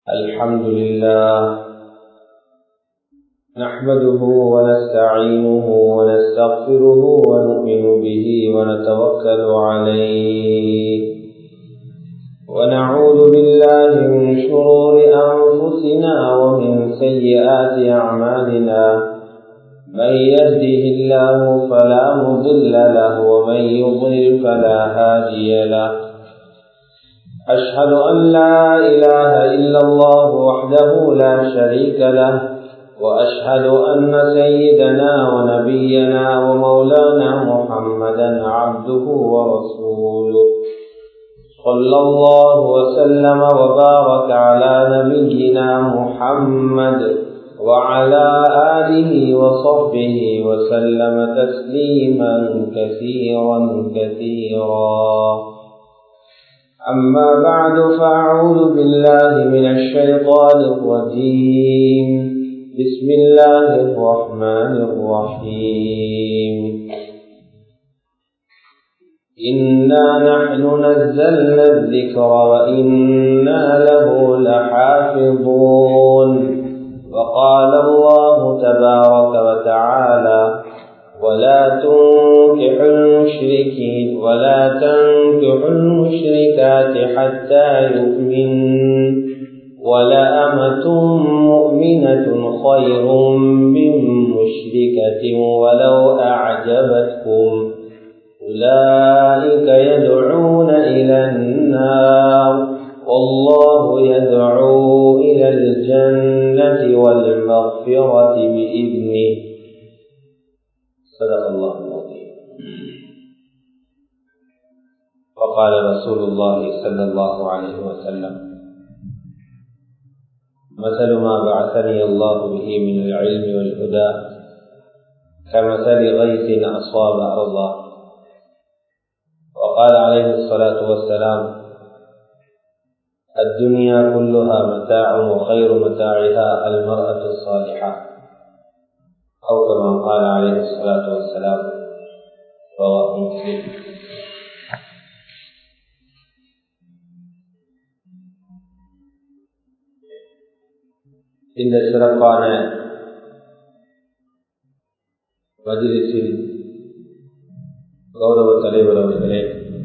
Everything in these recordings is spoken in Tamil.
الحمد لله نحمده ونستعينه ونستغفره ونؤمن به ونتوكل عليه ونعوذ بالله من شرور أنفسنا ومن سيئات أعمالنا من يهده الله فلا مضل له ومن يضلل فلا هادي له أشهد أن لا إله إلا الله وحده لا شريك له وأشهد أن سيدنا ونبينا ومولانا محمدا عبده ورسوله صلى الله وسلم وبارك على نبينا محمد وعلى آله وصحبه وسلم تسليما كثيرا كثيرا أما بعد فأعوذ بالله من الشيطان الرجيم بسم الله الرحمن الرحيم إنا نحن نزلنا الذكر وإنا له لحافظون وقال الله تبارك وتعالى ولا تنكحوا المشركين ولا تنكحوا المشركات حتى يؤمن ولأمة مؤمنة خير من مشركة ولو أعجبتكم أولئك يدعون إلى النار والله يدعو إلى الجنة والمغفرة بإذنه صدق الله العظيم وقال رسول الله صلى الله عليه وسلم مثل ما بعثني الله به من العلم والهدى كمثل غيث أصاب أرضا وقال عليه الصلاة والسلام الدنيا كلها متاع وخير متاعها المرأة الصالحة أو كما قال عليه الصلاة والسلام رواه مسلم இந்த சிறப்பான மஜிலிசில் கௌரவ தலைவர் அவர்களே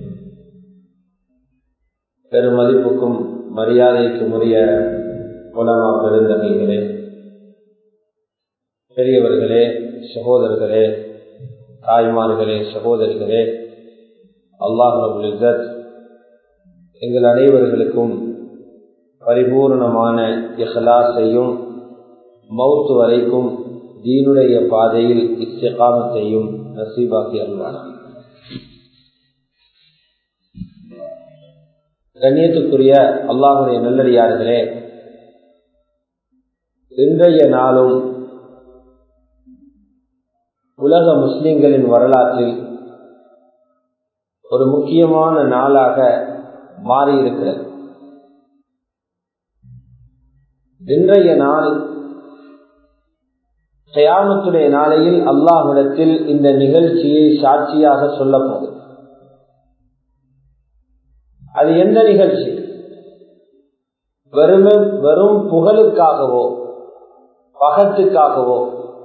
பெருமதிப்புக்கும் மரியாதைக்கும் உரிய உலமா பெருந்தகைகளே பெரியவர்களே சகோதரர்களே தாய்மார்களே சகோதரிகளே அல்லாஹ் இஸ்ஸத் எங்கள் அனைவர்களுக்கும் பரிபூர்ணமான இஹ்லாஸையும் மவுத்து வரைக்கும் தீனுடைய பாதையில் இஸ்திகாமத்தையும் நசீபாக்கி அருள்வான கண்ணியத்துக்குரிய அல்லாஹுடைய நல்லடியார்களே இன்றைய நாளும் உலக முஸ்லிம்களின் வரலாற்றில் ஒரு முக்கியமான நாளாக மாறியிருக்கிறது இன்றைய நாள் கயாமத்துடைய நாளையில் அல்லாஹிடத்தில் இந்த நிகழ்ச்சியை சாட்சியாக சொல்ல போகுது அது எந்த நிகழ்ச்சி வெறும் வெறும் புகழுக்காகவோ பகத்துக்காகவோ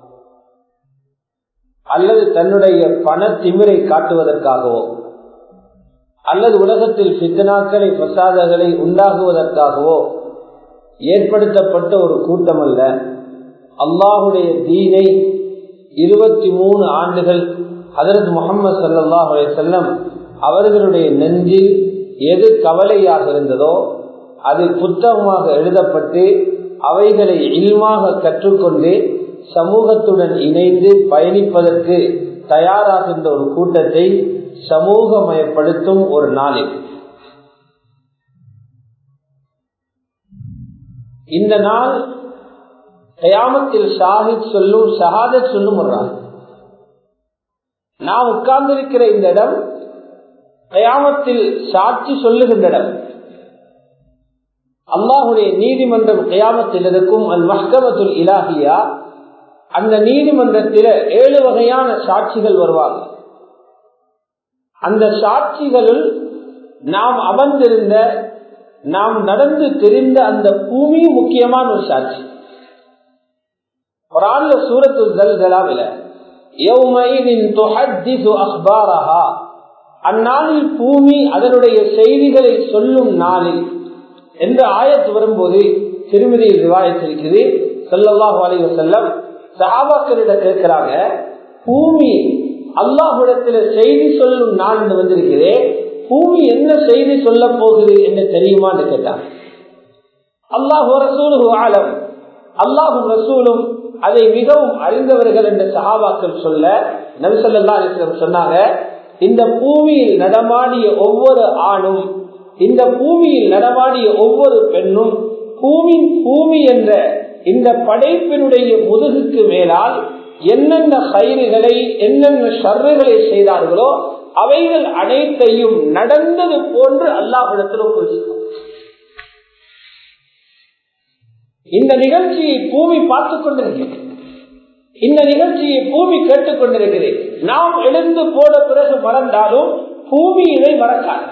அல்லது தன்னுடைய பண திமிரை காட்டுவதற்காகவோ அல்லது உலகத்தில் சித்தனாக்களை பிரசாதங்களை உண்டாகுவதற்காகவோ ஏற்படுத்தப்பட்ட ஒரு கூட்டம் அல்ல அல்லாஹுடைய தீனை இருபத்தி மூணு ஆண்டுகள் ஹதரத் முகமது சல்லாஹ் செல்லம் அவர்களுடைய நெஞ்சில் எது கவலையாக இருந்ததோ அது புத்தகமாக எழுதப்பட்டு அவைகளை இல்மாக கற்றுக்கொண்டு சமூகத்துடன் இணைந்து பயணிப்பதற்கு தயாராகின்ற ஒரு கூட்டத்தை சமூகமயப்படுத்தும் ஒரு நாளில் இந்த நாள் கயாமத்தில் ஷாஹித் சொல்லும் ஷஹாதத் சொல்லும் ஒரு நாள் நாம் உட்கார்ந்திருக்கிற இந்த இடம் கயாமத்தில் சாட்சி சொல்லுகின்ற இடம் அல்லாஹுடைய நீதிமன்றம் கயாமத்தில் இருக்கும் அல் மஹ்கமத்துல் இலாஹியா அந்த நீதிமன்றத்தில் ஏழு வகையான சாட்சிகள் வருவாங்க அந்த சாட்சிகளில் நாம் அமர்ந்திருந்த நாம் நடந்து தெரிந்த அந்த பூமி முக்கியமான ஒரு சாட்சி ஒரு ஆள்ல சூரத்து ஜல்ஜலாவில அந்நாளில் பூமி அதனுடைய செய்திகளை சொல்லும் நாளில் என்ற ஆயத்து வரும்போது திருமதியில் விவாதித்திருக்கிறது சொல்லல்லாஹு அலைவ செல்லம் சாபாக்களிடம் கேட்கிறாங்க பூமி அல்லாஹுடத்துல செய்தி சொல்லும் நாள் என்று வந்திருக்கிறே பூமி என்ன செய்தி சொல்ல போகுது என்று தெரியுமான்னு கேட்டாங்க அல்லாஹு ரசூலு ஆலம் அல்லாஹும் ரசூலும் அதை மிகவும் அறிந்தவர்கள் என்ற சகாபாக்கள் சொல்ல நபிசல்லா அலிஸ்லம் சொன்னாங்க இந்த பூமியில் நடமாடிய ஒவ்வொரு ஆணும் இந்த பூமியில் நடமாடிய ஒவ்வொரு பெண்ணும் பூமி பூமி என்ற இந்த படைப்பினுடைய முதுகுக்கு மேலால் என்னென்ன கயிறுகளை என்னென்ன ஷர்றுகளை செய்தார்களோ அவைகள் அனைத்தையும் நடந்தது போன்று அல்லாஹிடத்தில் ஒப்புவிச்சார் இந்த நிகழ்ச்சியை பூமி பார்த்துக் கொண்டிருக்கிறது இந்த நிகழ்ச்சியை பூமி கேட்டுக் கொண்டிருக்கிறது நாம் எழுந்து போன பிறகு மறந்தாலும் பூமி இதை மறக்காது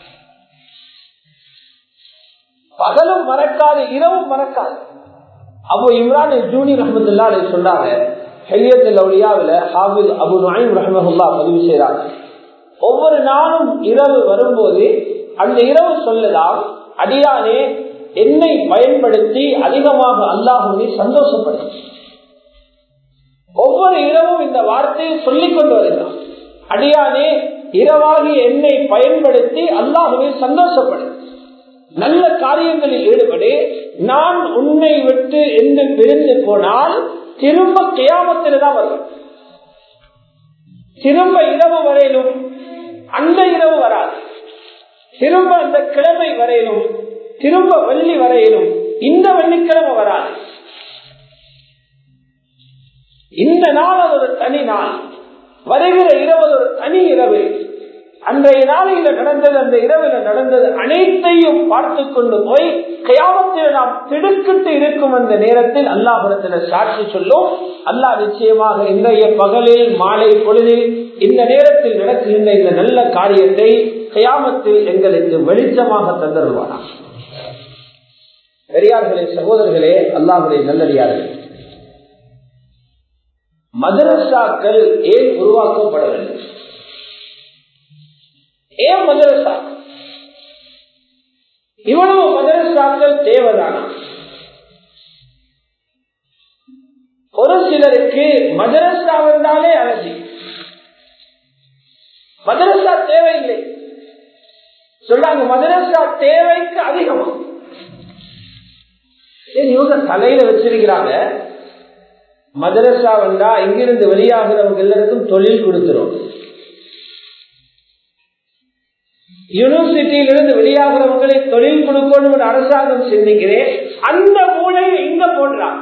பகலும் மறக்காது இரவும் மறக்காது அப்போ இம்ரான் ஜூனி ரஹமத்துல்லா சொன்னாங்க ஹெலியத்தில் ஒளியாவில் ஹாபில் அபு நாயிம் ரஹமஹுல்லா பதிவு செய்கிறாங்க ஒவ்வொரு நாளும் இரவு வரும்போது அந்த இரவு சொல்லலாம் அடியானே என்னை பயன்படுத்தி அதிகமாக அல்லாஹுவை சந்தோஷப்படும் ஒவ்வொரு இரவும் இந்த வார்த்தையை சொல்லிக் கொண்டு வருகிறான் அடியானே இரவாகி என்னை பயன்படுத்தி அல்லாஹுவை சந்தோஷப்படும் நல்ல காரியங்களில் ஈடுபடு நான் உன்னை விட்டு என்று பிரிந்து போனால் திரும்ப கியாமத்தில் தான் வரும் திரும்ப இரவு வரையிலும் அந்த இரவு வராது திரும்ப அந்த கிழமை வரையிலும் திரும்ப வெள்ளி வரையிலும் இந்த வெள்ளிக்கிழமை வராது இந்த நாள் அது ஒரு தனி நாள் வருகிற இரவு ஒரு தனி இரவு அன்றைய நாளையில நடந்தது அந்த இரவுல நடந்தது அனைத்தையும் பார்த்து கொண்டு போய் கயாமத்தில் நாம் திடுக்கிட்டு இருக்கும் அந்த நேரத்தில் அல்லாஹுடத்தில் சாட்சி சொல்லும் அல்லாஹ் நிச்சயமாக இன்றைய பகலில் மாலை பொழுதில் இந்த நேரத்தில் நடக்குகின்ற இந்த நல்ல காரியத்தை கயாமத்தில் எங்களுக்கு வெளிச்சமாக தந்தருவானா பெரியார்களே சகோதரர்களே அல்லாஹுடைய நல்லடியார்கள் மதரசாக்கள் ஏன் உருவாக்கப்படவில்லை ஏன் மதரசா இவ்வளவு மதரசாக்கள் தேவைதானா ஒரு சிலருக்கு மதரசா வந்தாலே அலர்ஜி மதரசா தேவையில்லை சொல்றாங்க மதரசா தேவைக்கு அதிகமா இவங்க தலையில வச்சிருக்கிறாங்க மதரசா வந்தா இங்கிருந்து வெளியாகிறவங்க எல்லாருக்கும் தொழில் கொடுக்கிறோம் யூனிவர்சிட்டியிலிருந்து வெளியாகிறவங்களை தொழில் கொடுக்கணும் அரசாங்கம் சிந்திக்கிறேன் அந்த மூலையை இங்க போடுறான்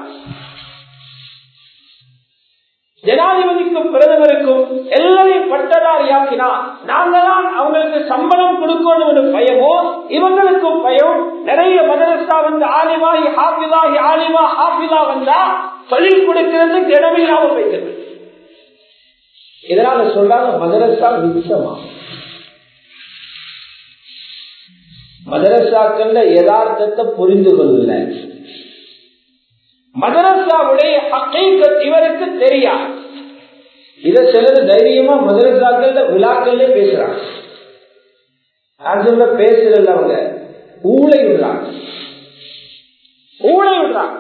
ஜனாதிபதிக்கும் பிரதமருக்கும் எல்லாரையும் பட்டதாரியாக்கினா நாங்க தான் அவங்களுக்கு சம்பளம் கொடுக்கணும் பயமோ இவங்களுக்கும் பயம் நிறைய மதரசா வந்து ஆலிமாகி ஹாஃபிலாகி ஆலிமா ஹாஃபிலா வந்தா தொழில் கொடுக்கிறதுக்கு இடமில்லாம போய்க்கிறது இதனால சொல்றாங்க மதரசா மிச்சமா மதரசாக்கள்ல யதார்த்தத்தை புரிந்து கொள்ளல மதரசாவுடைய ஹக்கீக்கத் இவருக்கு தெரியாது இத சிலர் தைரியமா மதரசாக்கள்ல விழாக்கள்ல பேசுறாங்க நான் சொல்ல பேசுறல அவங்க ஊழை விடுறாங்க ஊழை விடுறாங்க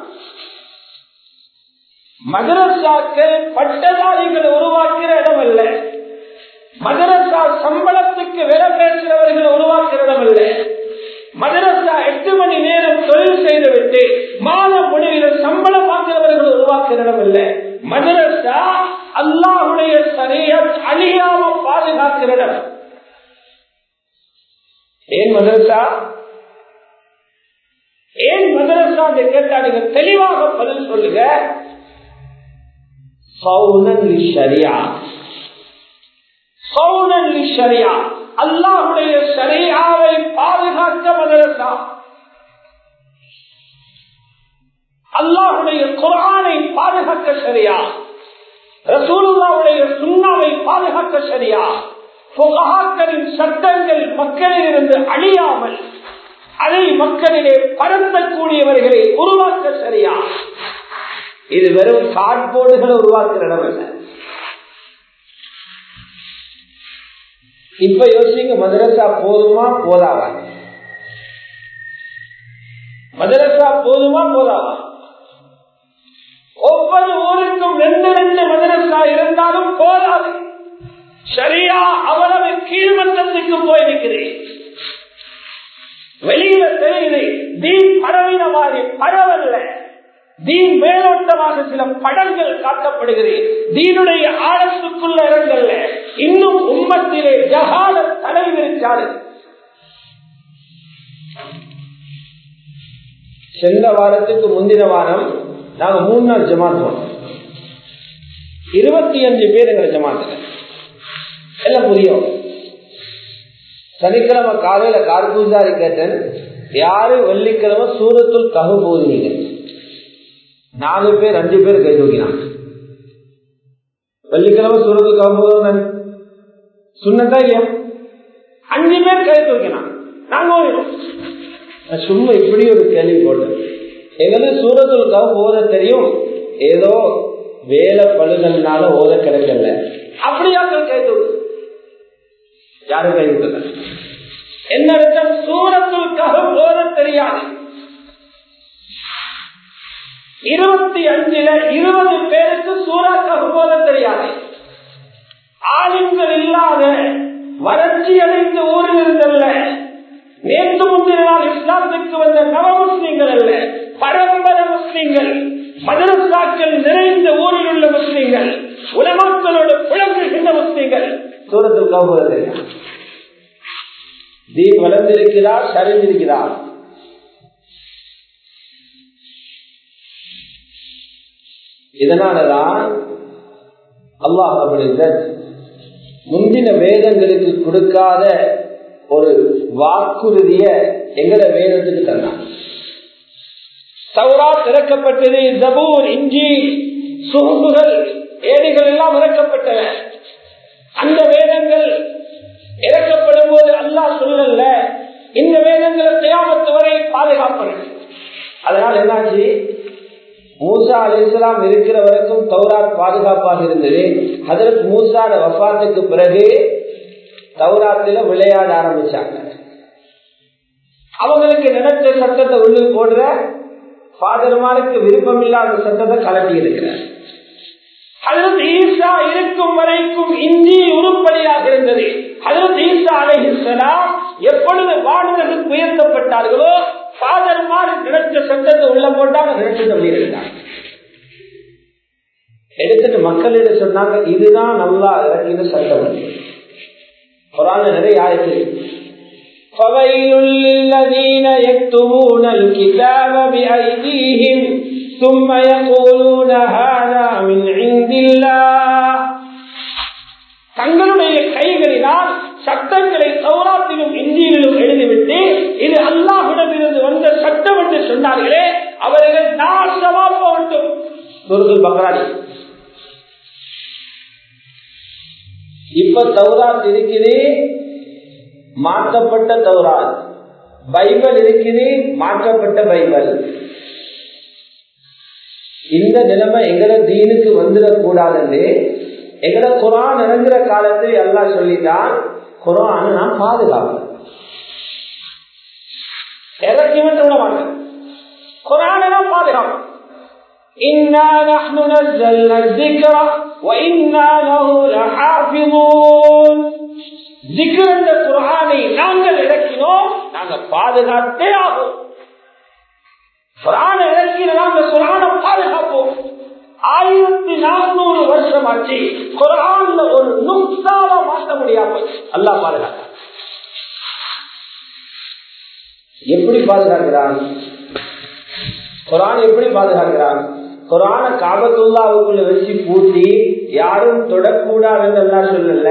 மதரசாக்கள் பட்டதாரிகளை உருவாக்குற இடம் அல்ல மதரசா சம்பளத்துக்கு விலை பேசுறவர்களை உருவாக்குற இடம் அல்ல மதரசா எட்டு மணி நேரம் தொழில் செய்துவிட்டு மாத முடிவில் சம்பளம் வாங்குறவர்கள் உருவாக்குற இடம் அல்ல மதரசா அல்லாஹுடைய சரிய அழியாம பாதுகாக்கிற இடம் ஏன் மதரசா ஏன் மதரசா கேட்டா நீங்க தெளிவாக பதில் சொல்லுங்க அல்லாஹுடைய சரியாவை பாதுகாக்க மதரசா அல்லாஹுடைய குரானை பாதுகாக்க சரியா ரசூலுல்லாவுடைய சுண்ணாவை பாதுகாக்க சரியா புகாக்களின் சட்டங்கள் மக்களில் இருந்து அழியாமல் அதை மக்களிலே பரத்தக்கூடியவர்களை உருவாக்க சரியா இது வெறும் கார்ட்போர்டுகளை உருவாக்குற இடம் அல்ல இப்ப யோசிங்க மதரசா போதுமா போதாவா மதரசா போதுமா போதாவா ஒவ்வொரு ஊருக்கும் ரெண்டு ரெண்டு மதரசா இருந்தாலும் போதாது சரியா அவ்வளவு கீழ்மட்டத்துக்கு போயிருக்கிறேன் வெளியில தெரியுது தீன் பரவின மாதிரி பரவல்ல தீன் மேலோட்டமாக சில படங்கள் காட்டப்படுகிறது தீனுடைய ஆழத்துக்குள்ள இடங்கள்ல இன்னும் உம்மத்திலே ஜகால தலைவிரிச்சாரு சென்ற வாரத்துக்கு முந்தின வாரம் நாங்க மூணு நாள் ஜமாத் போனோம் இருபத்தி அஞ்சு பேர் எங்களை ஜமாத்துல எல்லாம் புரியும் சனிக்கிழமை காலையில கார்பூசாரி கேட்டேன் யாரு வெள்ளிக்கிழமை சூரத்துள் ககு போதுனீங்க நாலு பேர் அஞ்சு பேர் கை தூக்கினாங்க வெள்ளிக்கிழமை சூரத்துள் ககு போதும் சுண்ணதா இல்லையா அஞ்சு பேர் கை தூக்கினாங்க நாங்க ஓடினோம் சும்மா இப்படி ஒரு கேள்வி போட்டேன் எங்களுக்கு சூரத்துள் கவு ஓத தெரியும் ஏதோ வேலை பழுதல்னால ஓத கிடைக்கல அப்படியா கை தூக்கு யாரும் கை விட்டல என்ன அர்த்தம் சூரத்துக்காக போத தெரியாது இருபத்தி அஞ்சுல இருபது பேருக்கு சூறாக்காக போத தெரியாது ஆளுங்கள் இல்லாத வறட்சி அடைந்த ஊரில் இருந்தல்ல நேற்று முந்தின நாள் இஸ்லாத்துக்கு வந்த நவ முஸ்லீம்கள் அல்ல பரம்பர முஸ்லீம்கள் மதரசாக்கள் நிறைந்த ஊரில் உள்ள முஸ்லீம்கள் உலமாக்களோடு புலம்புகின்ற முஸ்லீம்கள் சூரத்துக்காக போத தெரியாது தீன் வளர்ந்திருக்கிறார் சரிந்திருக்கிறார் இதனாலதான் அல்லாஹ் முந்தின வேதங்களுக்கு கொடுக்காத ஒரு வாக்குறுதிய எங்கட வேதத்துக்கு தந்தான் சௌரா திறக்கப்பட்டது ஜபூர் இஞ்சி சுகுப்புகள் ஏடிகள் எல்லாம் இறக்கப்பட்டன அந்த வேதங்கள் இறக்கப்படும் போது அல்லாஹ் சொல்லல இந்த வேதங்களை தியாமத்து வரை பாதுகாப்பன அதனால் என்னாச்சு மூசா அலி இஸ்லாம் இருக்கிற வரைக்கும் தௌராத் பாதுகாப்பாக இருந்தது அதற்கு மூசாட வஃபாத்துக்கு பிறகு தௌராத்தில விளையாட ஆரம்பிச்சாங்க அவங்களுக்கு நினைச்ச சட்டத்தை உள்ளு போடுற ஃபாதர்மாருக்கு விருப்பம் இல்லாத சட்டத்தை கலட்டி இருக்கிறார் அதற்கு ஈசா இருக்கும் வரைக்கும் இஞ்சி உருப்படியாக இருந்தது அதற்கு ஈசா அலைஹிஸ்லாம் எப்பொழுது வானவர்கள் உயர்த்தப்பட்டார்களோ ஃபாதர்மார் நினைச்ச சட்டத்தை உள்ள போட்டாங்க நினைச்சதை வெளியிருந்தாங்க எடுத்துட்டு மக்களிடம் சொன்னாங்க இதுதான் நல்லா இறக்கின சட்டம் குரான நிறைய ஆயிடுச்சு فويل للذين يكتبون الكتاب بأيديهم ثم يقولون هذا من عند الله தங்களுடைய கைகளினால் சட்டங்களை சௌராத்திலும் இந்தியிலும் எழுதிவிட்டு இது அல்லாஹுடன் இருந்து வந்த சட்டம் என்று சொன்னார்களே அவர்கள் நாசமா போகட்டும் குருகுல் பக்ராடி இப்ப தௌராத் இருக்குது மாற்றப்பட்ட தௌராத் பைபிள் இருக்குது மாற்றப்பட்ட பைபிள் இந்த நிலைமை எங்கட தீனுக்கு வந்துடக்கூடாது எங்கட குரான் இறங்குற காலத்தில் எல்லாம் சொல்லிட்டான் குரான் நான் பாதுகாப்பேன் இறக்கி மட்டும் விட மாட்டேன் குரானை நான் பாதுகாப்பேன் إنا نحن نزلنا الذكر وإنا له لحافظون ذكر என்ற குரானை நாங்கள் இறக்கினோம் நாங்கள் பாதுகாத்தே ஆகும் குரானை இறக்கின நாங்கள் குரானை பாதுகாப்போம் ஆயிரத்தி நானூறு வருஷம் ஆச்சு குரான்ல ஒரு நுக்தால மாற்ற முடியாமல் அல்லா பாதுகாக்க எப்படி பாதுகாக்கிறான் குரான் எப்படி பாதுகாக்கிறான் குரான காபத்துல்லாவுக்குள்ள வச்சு பூட்டி யாரும் தொடக்கூடாதுன்னு எல்லாம் சொல்லல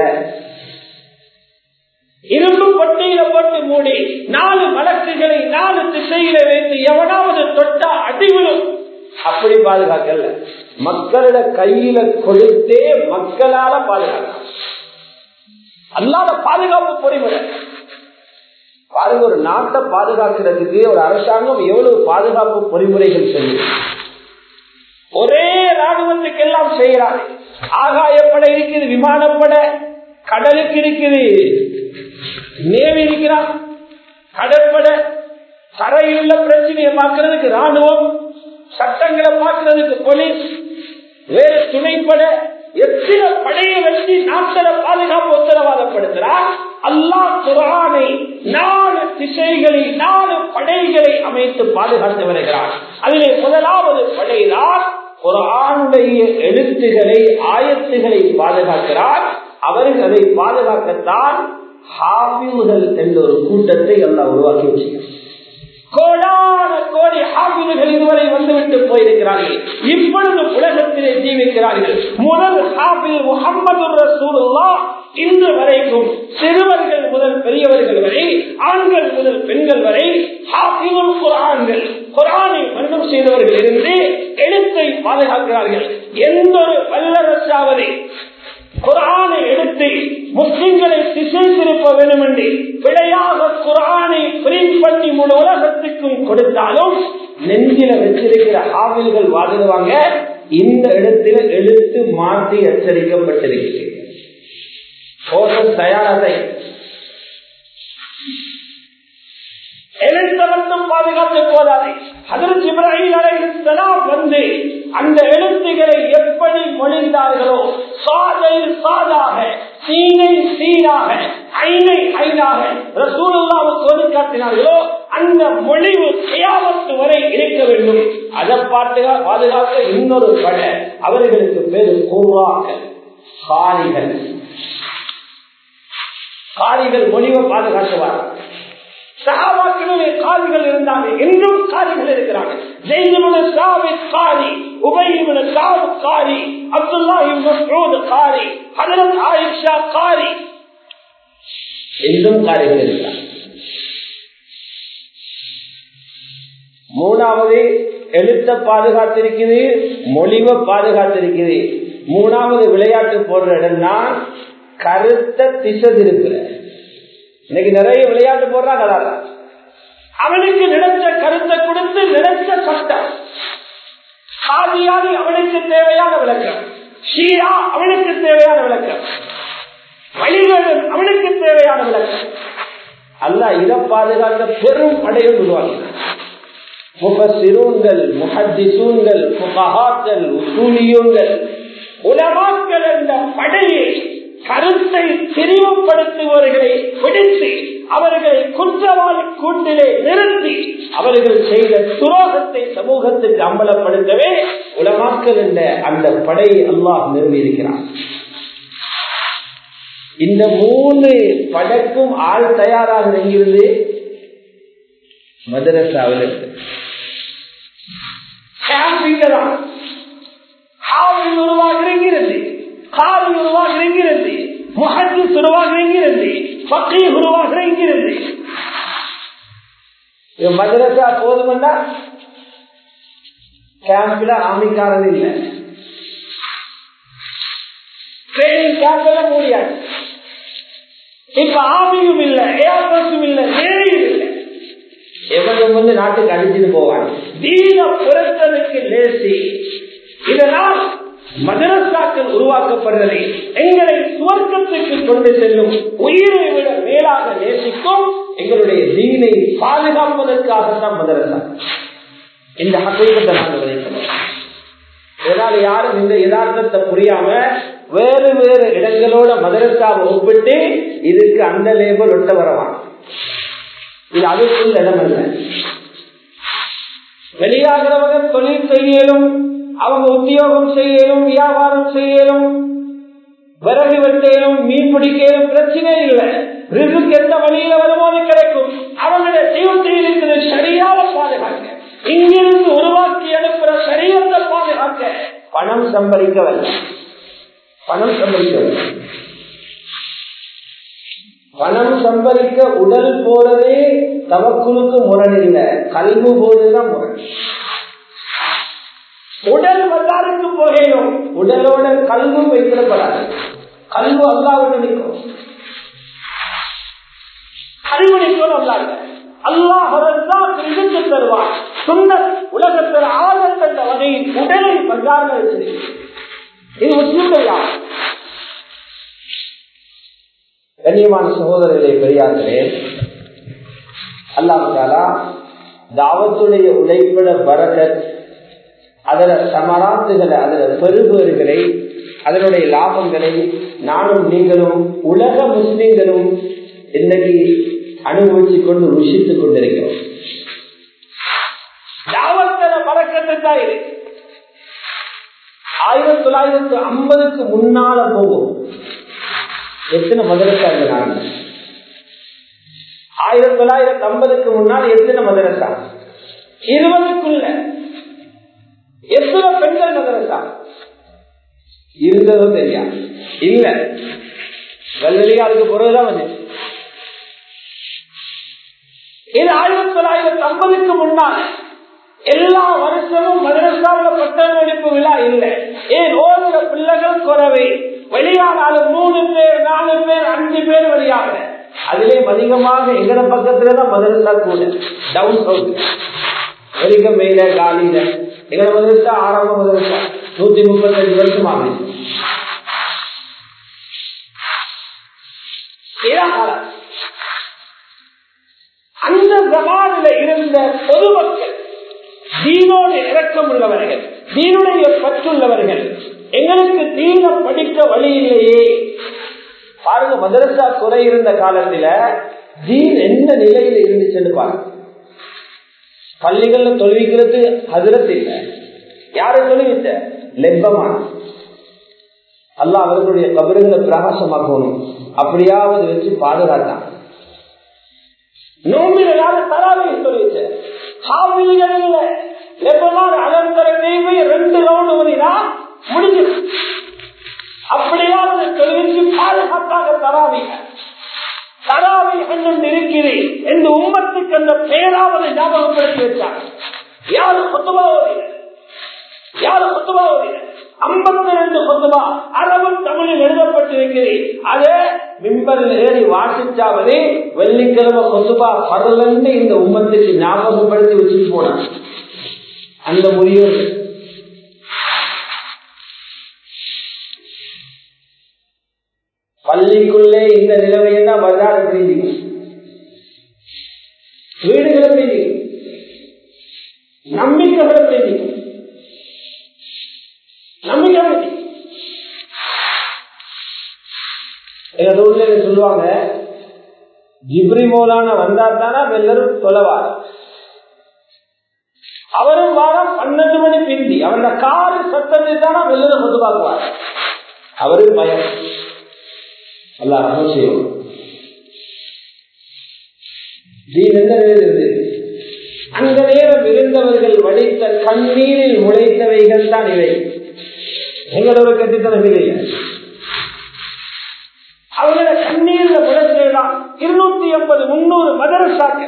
இரும்பு பட்டியல போட்டு மூடி நாலு வழக்குகளை நாலு திசையில வைத்து எவனாவது தொட்டா அடிவிடும் அப்படி பாதுகாக்கல மக்களோட கையில கொடுத்தே மக்களால பாதுகாக்க அல்லாத பாதுகாப்பு பொறிமுறை பாருங்க ஒரு நாட்டை பாதுகாக்கிறதுக்கு ஒரு அரசாங்கம் எவ்வளவு பாதுகாப்பு பொறிமுறைகள் செய்யும் ஒரே ராணுவத்துக்கு எல்லாம் செய்யறாங்க ஆகாயப்படை இருக்குது விமானப்படை கடலுக்கு இருக்குது நேவி இருக்கிறான் கடற்படை தரையில் உள்ள பிரச்சனையை பார்க்கறதுக்கு ராணுவம் சட்டங்களை பார்க்கறதுக்கு போலீஸ் வேறு துணைப்படை எத்தனை படையை வச்சு நாட்டில பாதுகாப்பு உத்தரவாதப்படுத்துறார் அல்லாஹ் குரானை நாலு திசைகளில் நாலு படைகளை அமைத்து பாதுகாத்து வருகிறார் அதிலே முதலாவது படைதான் குரானுடைய எழுத்துகளை ஆயத்துகளை பாதுகாக்கிறார் அவர்கள் அதை பாதுகாக்கத்தான் ஹாபிவுகள் என்ற ஒரு கூட்டத்தை எல்லாம் உருவாக்கி வச்சுக்கிறார் கோடான கோடி ஹாபில்கள் இதுவரை வந்துவிட்டு போயிருக்கிறார்கள் இப்பொழுது உலகத்திலே ஜீவிக்கிறார்கள் முதல் ஹாபில் முகமது ரசூலுல்லா இன்று வரைக்கும் சிறுவர்கள் முதல் பெரியவர்கள் வரை ஆண்கள் முதல் பெண்கள் வரை ஹாபிவுல் குரான்கள் குரானை மரணம் செய்தவர்கள் இருந்து எழுத்தை பாதுகாக்கிறார்கள் எந்த ஒரு வல்லரசாவது குரானை எடுத்து முஸ்லிம்களை திசை திருப்ப வேண்டும் என்று பிழையாக குரானை பிரிண்ட் பண்ணி முழு உலகத்துக்கும் கொடுத்தாலும் நெஞ்சில வச்சிருக்கிற ஆவில்கள் வாதிடுவாங்க இந்த இடத்துல எழுத்து மாற்றி எச்சரிக்கப்பட்டிருக்கிறது தயாரதை எழுத்த மட்டும் பாதுகாத்து போதாது அதற்கு இப்ராஹிம் அலைஹிஸ்ஸலாம் வந்து அந்த எழுத்துக்களை எப்படி மொழிந்தார்களோ சாதை சாதாக சீனை சீனாக ஐனை ஐனாக ரசூலுல்லாவை சொல்லி காட்டினார்களோ அந்த மொழிவு கியாமத்து வரை இருக்க வேண்டும் அதை பாட்டு பாதுகாக்க இன்னொரு படை அவர்களுக்கு பேரு கூறாக காரிகள் காரிகள் மொழிவை பாதுகாத்துவார்கள் சகாபாக்களிலே காரிகள் இருந்தாங்க இன்னும் காரிகள் இருக்கிறாங்க ஜெயிலுமன சாவி காரி உபயிமன சாவு காரி அப்துல்லா மசூத் காரி ஹதரத் ஆயிஷா காரி இன்னும் காரிகள் இருக்கிறாங்க மூணாவது எழுத்த பாதுகாத்திருக்குது மொழிவை பாதுகாத்திருக்குது மூணாவது விளையாட்டு போடுற இடம்னா கருத்த திசை திருப்புற இன்னைக்கு நிறைய விளையாட்டு போடுறாங்க அதான் அவனுக்கு நினைச்ச கருத்தை கொடுத்து நினைச்ச சட்டம் சாதியாதி அவனுக்கு தேவையான விளக்கம் ஷீயா அவனுக்கு தேவையான விளக்கம் வழிவேடன் அவனுக்கு தேவையான விளக்கம் அல்ல இதை பாதுகாக்க பெரும் படையும் உருவாக்கினார் முகசிரூன்கள் முகத்திசூன்கள் முகஹாக்கள் உசூலியுங்கள் உலமாக்கள் என்ற படையை கருத்தை திரிவுபடுத்துபவர்களை பிடித்து அவர்களை குற்றவாளி கூட்டிலே நிறுத்தி அவர்கள் செய்த துரோகத்தை சமூகத்துக்கு அம்பலப்படுத்தவே உலமாக்கல் என்ற அந்த படையை அல்லாஹ் நிறுவி இருக்கிறார் இந்த மூணு படைக்கும் ஆள் தயாராக எங்கிருந்து மதரசாவில் இருக்கு உருவாகிறது காவி உருவாகிறது முகத்து உருவாகிறது பக்கை உருவாகிறது மதரசா போதுமெண்டா கேம்ப்ல ஆமிக்காரன் இல்லை ட்ரைனிங் கேம்ப்ல முடியாது இப்ப ஆமியும் இல்ல ஏர்போர்ட்டும் இல்ல நேரியும் இல்லை எவனும் வந்து நாட்டுக்கு அடிச்சுட்டு போவாங்க தீன புறத்தனுக்கு லேசி இதனால் மதரசாக்கள் உருவாக்கப்படுறதை எங்களை சுவர்க்கத்திற்கு கொண்டு செல்லும் உயிரை விட மேலாக நேசிக்கும் எங்களுடைய தீனை பாதுகாப்பதற்காகத்தான் மதரசா இந்த ஹசைப்பத்தை நாங்கள் விதைக்கணும் இதனால் யாரும் இந்த யதார்த்தத்தை புரியாம வேறு வேறு இடங்களோட மதரசாவை ஒப்பிட்டு இதுக்கு அந்த லேபல் ஒட்ட வரவான் இது அதுக்குள்ள இடம் அல்ல வெளியாகிறவங்க தொழில் செய்யலும் அவங்க உத்தியோகம் செய்யலும் வியாபாரம் செய்யலும் விறகு வெட்டையிலும் மீன் பிடிக்கலும் பிரச்சனை இல்லை ரிசுக்கு எந்த வழியில வரும்போது கிடைக்கும் அவங்களுடைய தெய்வத்தில் இருக்கிற சரியாக பாதுகாக்க இங்கிருந்து உருவாக்கி அனுப்புற சரியத்தை பாதுகாக்க பணம் சம்பளிக்கவில்லை பணம் சம்பளிக்கவில்லை பணம் சம்பளிக்க உடல் போறதே தவக்குழுக்கு முரண் இல்லை கல்வி போறதுதான் முரண் உடல் வல்லாருக்கு போகணும் உடலோட கல்வும் வைத்திடப்படாது கல்வு அல்லாவிட நிற்கும் அறிவுரைக்கும் அல்ல அல்லாஹ் ரிசுக்கு தருவார் சொன்ன உலகத்தில் ஆதத்தந்த வகையில் உடலை பஜார்கள் வச்சிருக்கிறது இது முஸ்லிம்கள் யார் கண்ணியமான சகோதரர்களே பெரியார்களே அல்லாஹாலா தாவத்துடைய உழைப்பிட பரகத் அதன சமராத்துகளை அதன பெருபேறுகளை அதனுடைய லாபங்களை நானும் நீங்களும் உலக முஸ்லிம்களும் இன்னைக்கு அனுபவித்துக் கொண்டு ருசித்துக் கொண்டிருக்கிறோம் தாவத்தன பறக்கத்தை தான் இது ஆயிரத்தி தொள்ளாயிரத்தி ஐம்பதுக்கு முன்னால போகும் எத்தனை மதரசா இருந்தாங்க ஆயிரத்தி தொள்ளாயிரத்தி ஐம்பதுக்கு முன்னால் எத்தனை மதரசா இருபதுக்குள்ள எத்தனை பெண்கள் மதரசா இருந்ததும் தெரியா இல்ல வல்லலியா அதுக்கு பிறகுதான் வந்து இது ஆயிரத்தி தொள்ளாயிரத்தி ஐம்பதுக்கு முன்னால் எல்லா வருஷமும் மதரசாவில் பட்டமளிப்பு விழா இல்லை ஏன் ஓடுற பிள்ளைகள் குறவை வெளியானாலும் மூணு பேர் நாலு பேர் அஞ்சு பேர் வெளியாக அதிலே அதிகமாக எங்கட பக்கத்துலதான் மதரசா கூட டவுன் சவுத் வெளிக்க மேல காலியில எங்கட மதரசா ஆரம்ப மதரசா நூத்தி முப்பத்தஞ்சு வருஷம் ஆகுது அந்த ஜமானில இருந்த பொதுமக்கள் தீனோடு இறக்கம் உள்ளவர்கள் தீனுடைய பற்றுள்ளவர்கள் எங்களுக்கு தீன படிக்க வழி இல்லையே பாருங்க மதரசா குறை இருந்த காலத்துல தீன் எந்த நிலையில இருந்துச்சுன்னு பாருங்க பள்ளிகள்ல தொழுவிக்கிறது ஹசரத் இல்ல யாரை தொழுவித்த லெப்பமான அல்ல அவர்களுடைய கபறுகளை பிரகாசமாக்கணும் அப்படியாவது வச்சு பாதுகாத்தான் நோம்பினால தராவை தொழுவிச்ச ஹாவிகள் இல்ல லெப்பமான அலங்கர தேவை ரெண்டு ரவுண்ட் ஓடினா முடிஞ்சு அப்படியாவது தொழுவிச்சு பாதுகாப்பாக தராவிங்க தராவி என்னும் இருக்கிறேன் இந்த உம்மத்துக்கு அந்த பெயராவது ஞாபகப்படுத்தி வச்சாங்க யாரு கொத்துவா ஓடின யாரு கொத்துவா ஓடின ஐம்பத்தி ரெண்டு கொத்துவா அரபு தமிழில் எழுதப்பட்டிருக்கிறேன் அதே மிம்பரில் ஏறி வாசிச்சாவது வெள்ளிக்கிழமை கொத்துபா பரலன்னு இந்த உம்மத்துக்கு ஞாபகப்படுத்தி வச்சுட்டு போனாங்க அந்த முறியோடு பள்ளிக்குள்ளே இந்த நிலைமையை தான் பஜார் எப்படி வீடுகள் எப்படி நம்பிக்கைகள் எப்படி நம்பிக்கை எப்படி எங்க ஊர்ல சொல்லுவாங்க ஜிப்ரி மோலான வந்தா தானே எல்லாரும் தொலைவார் அவரும் வாரம் பன்னெண்டு மணி பிந்தி அவரோட காரு சத்தத்தை தானே எல்லாரும் பொதுவாக்குவார் அவரு பயம் அல்ல அவசியம் அந்த நேரம் இருந்தவர்கள் வடித்த கண்ணீரில் முளைத்தவைகள் தான் இவை எங்களோட கட்டித்தனம் இல்லையா அவங்கள கண்ணீர்ல முளைச்சலாம் இருநூத்தி ஐம்பது முன்னூறு மதரசாக்கள்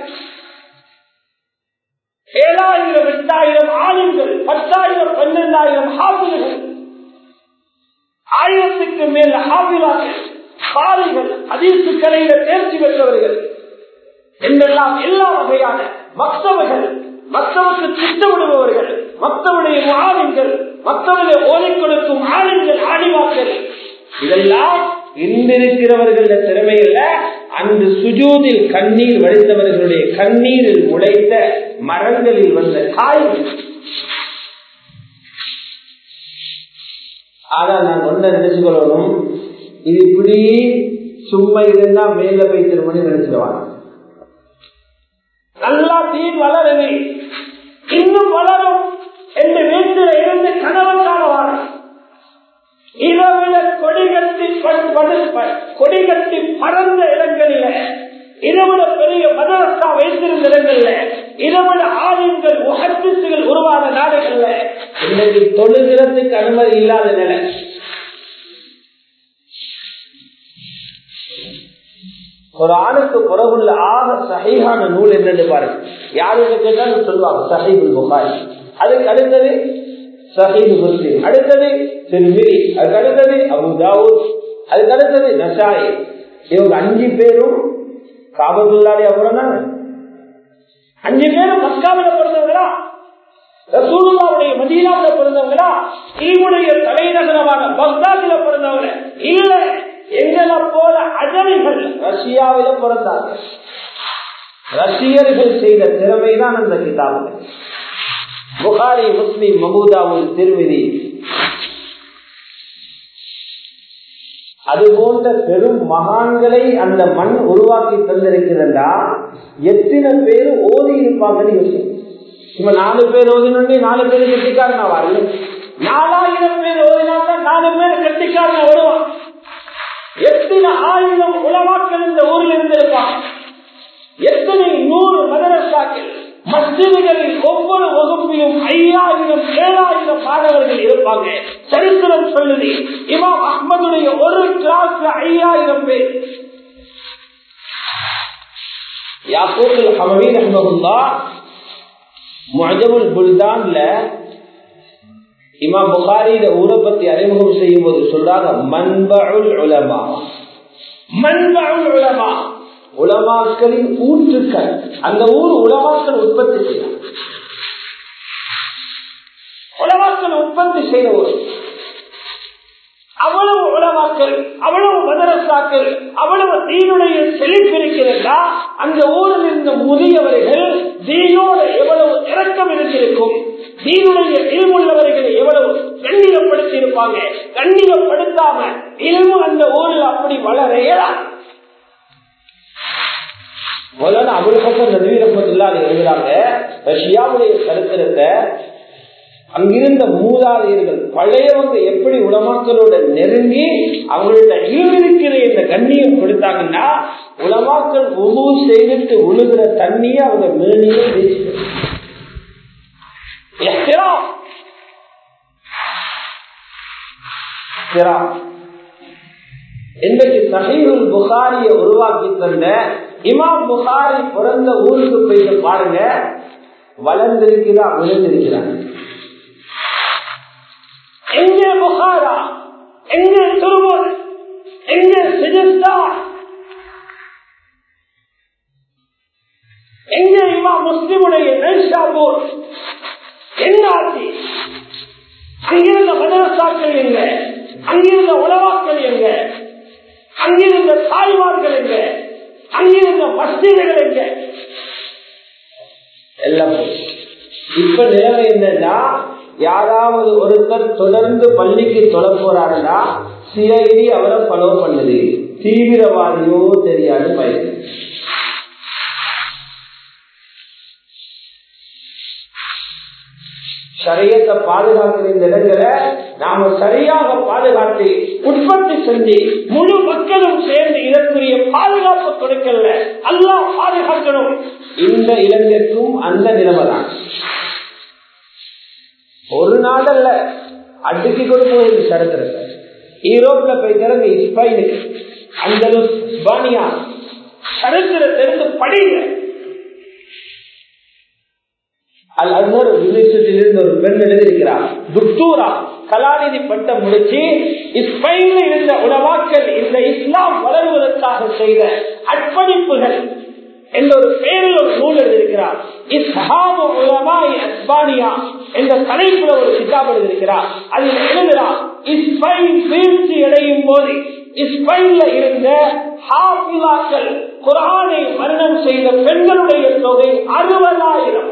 ஏழாயிரம் எட்டாயிரம் ஆளுங்கள் பத்தாயிரம் பன்னெண்டாயிரம் ஹாபில்கள் ஆயிரத்துக்கு மேல் ஹாபிலாக்கள் காலைகள் அதிர்ச்சி கலையில தேர்ச்சி பெற்றவர்கள் என்றெல்லாம் எல்லா வகையான மக்தவர்கள் மக்தவுக்கு திட்டமிடுபவர்கள் மக்தவுடைய ஆளுங்கள் மக்தவுடைய ஓலை கொடுக்கும் ஆளுங்கள் ஆணிவாக்கள் இதெல்லாம் இன்றிருக்கிறவர்கள திறமையில அந்த சுஜூதில் கண்ணீர் வடித்தவர்களுடைய கண்ணீரில் முளைத்த மரங்களில் வந்த காய்கள் ஆனால் நான் ஒன்றை நினைச்சு கொள்ளணும் இது இப்படி சும்மா இருந்தா மேல போய் திருமணி நினைச்சிருவாங்க நல்லா தீன் வளருது இன்னும் வளரும் என்று வீட்டில் இருந்து கணவன் காணவாங்க இதைவிட கொடிகட்டி கொடிகட்டி பறந்த இடங்களில் இதைவிட பெரிய மதரசா வைத்திருந்த இடங்கள்ல இதைவிட ஆலயங்கள் உகத்துகள் உருவான நாடுகள்ல இன்னைக்கு தொழுகிறதுக்கு அனுமதி இல்லாத நிலை ஒரு ஆணுக்கு புறவுள்ள ஆக சகையான நூல் என்னன்னு பாருங்க யாருக்கு கேட்டாலும் சொல்லுவாங்க சஹீபுல் புகாரி அதுக்கு அடுத்தது சஹீபு முஸ்லிம் அடுத்தது திருமிரி அதுக்கு அடுத்தது அபு தாவூத் அதுக்கு அடுத்தது நசாயி இவங்க அஞ்சு பேரும் காபத்துள்ளாலே அப்புறம் தானே அஞ்சு பேரும் மஸ்காவில பிறந்தவங்களா ரசூலுல்லாவுடைய மதீனாவில பிறந்தவங்களா இவனுடைய தலைநகரமான பக்தாதில பிறந்தவங்க இல்ல எங்களை போல அஜமிகள் ரஷ்யாவில பிறந்தாங்க ரஷ்யர்கள் செய்த திறமைதான் அந்த கிதாபுகள் புகாரி முஸ்லிம் மபூதாவும் திருவிதி அது போன்ற பெரும் மகான்களை அந்த மண் உருவாக்கி தந்திருக்கிறதா எத்தனை பேர் ஓதி இருப்பாங்கன்னு யோசிக்கும் இப்ப நாலு பேர் ஓதினோடனே நாலு பேர் கட்டிக்காரனா வரல நாலாயிரம் பேர் ஓதினால்தான் நாலு பேர் கட்டிக்காரனா வருவான் எத்தனை ஆயிரம் உலமாக்கள் இந்த ஊரில் இருந்திருப்பான் எத்தனை நூறு மதரசாக்கள் மஸ்ஜிதுகளில் ஒவ்வொரு வகுப்பிலும் ஐயாயிரம் ஏழாயிரம் மாணவர்கள் இருப்பாங்க சரித்திரம் சொல்லுது இமாம் அஹ்மதுடைய ஒரு கிளாஸ்ல ஐயாயிரம் பேர் யாக்கூபுல் ஹமவி ரஹ்மஹுல்லா முஜமுல் புல்தான்ல இமாம் புகாரியில ஊரை பத்தி அறிமுகம் செய்யும் போது சொல்றாங்க மன்புல் உலமா மன்புல் உலமா உலமாக்களின் ஊற்றுக்கள் அந்த ஊர் உலமாக்கள் உற்பத்தி செய்யலாம் உலமாக்கள் உற்பத்தி செய்த ஊர் அவ்வளவு உலமாக்கள் அவ்வளவு மதரசாக்கள் அவ்வளவு தீனுடைய செழிப்பு இருக்கிறதா அந்த ஊரில் இருந்த முதியவர்கள் தீனோட எவ்வளவு இறக்கம் இருந்திருக்கும் தீனுடைய இல்முள்ளவர்களை எவ்வளவு கண்ணியப்படுத்தி இருப்பாங்க கண்ணியப்படுத்தாம இல்மு அந்த ஊரில் அப்படி வளர இயலாது முதல்ல அபுல் ஹசன் நபி ரஹமத்துல்லா எழுதுறாங்க ரஷ்யாவுடைய சரித்திரத்தை அங்கிருந்த மூதாதையர்கள் பழையவங்க எப்படி உலமாக்களோட நெருங்கி அவங்கள்ட்ட இருக்கிற இந்த கண்ணியம் கொடுத்தாங்கன்னா உலமாக்கள் உணவு செய்துட்டு உழுகிற தண்ணியை அவங்க மேலேயே இன்றைக்கு சஹீருல் புகாரிய உருவாக்கி தந்த இமாம் புகாரி பிறந்த ஊருக்கு போயிட்டு பாருங்க வளர்ந்திருக்கிறா விழுந்திருக்கிறாங்க எங்கே புகாரா எங்கே துருவல் எங்கே சிஜஸ்தா எங்கே இமா முஸ்லிமுடைய நெல்ஷாபூர் என்ன ஆட்சி அங்கிருந்த மதரசாக்கள் எங்க அங்கிருந்த உணவாக்கள் எங்க அங்கிருந்த தாய்மார்கள் எங்க அங்கிருந்த மஸ்திகள் எங்க எல்லாம் இப்ப நிலைமை என்னன்னா யாராவது ஒருத்தர் தொடர்ந்து பள்ளிக்கு தொட போறாருன்னா சிஐடி அவரை ஃபாலோ பண்ணுது தீவிரவாதியோ தெரியாது பயன் சரியத்தை பாதுகாக்கிற இந்த இடங்களை நாம சரியாக பாதுகாத்து உற்பத்தி செஞ்சு முழு மக்களும் சேர்ந்து இதற்குரிய பாதுகாப்பு கொடுக்கல எல்லாம் பாதுகாக்கணும் இந்த இலங்கைக்கும் அந்த நிலைமைதான் ஒரு நாடல்ல அடுக்கி கொண்டு போயிருது சரித்திரத்தை ஈரோப்ல போய் திறந்து இஸ்பைனுக்கு அந்த ஸ்பானியா சரித்திரத்திலிருந்து படிங்க அல் அசர் யூனிவர்சிட்டியிலிருந்து ஒரு பெண் எழுதியிருக்கிறார் துக்தூரா கலாநிதி பட்டம் முடிச்சு இஸ்பெயின்ல இருந்த உலமாக்கள் இந்த இஸ்லாம் வளருவதற்காக செய்த அர்ப்பணிப்புகள் என்ற ஒரு பெயரில் ஒரு நூல் எழுதியிருக்கிறார் இஸ்ஹாபு உலமாய் அஸ்பானியா என்ற தலைப்புல ஒரு கிதாப் எழுதியிருக்கிறார் அதில் எழுதுகிறார் இஸ்பெயின் வீழ்ச்சி அடையும் போது இஸ்பெயின்ல இருந்த ஹாஃபிலாக்கள் குரானை மரணம் செய்த பெண்களுடைய தொகை அறுபதாயிரம்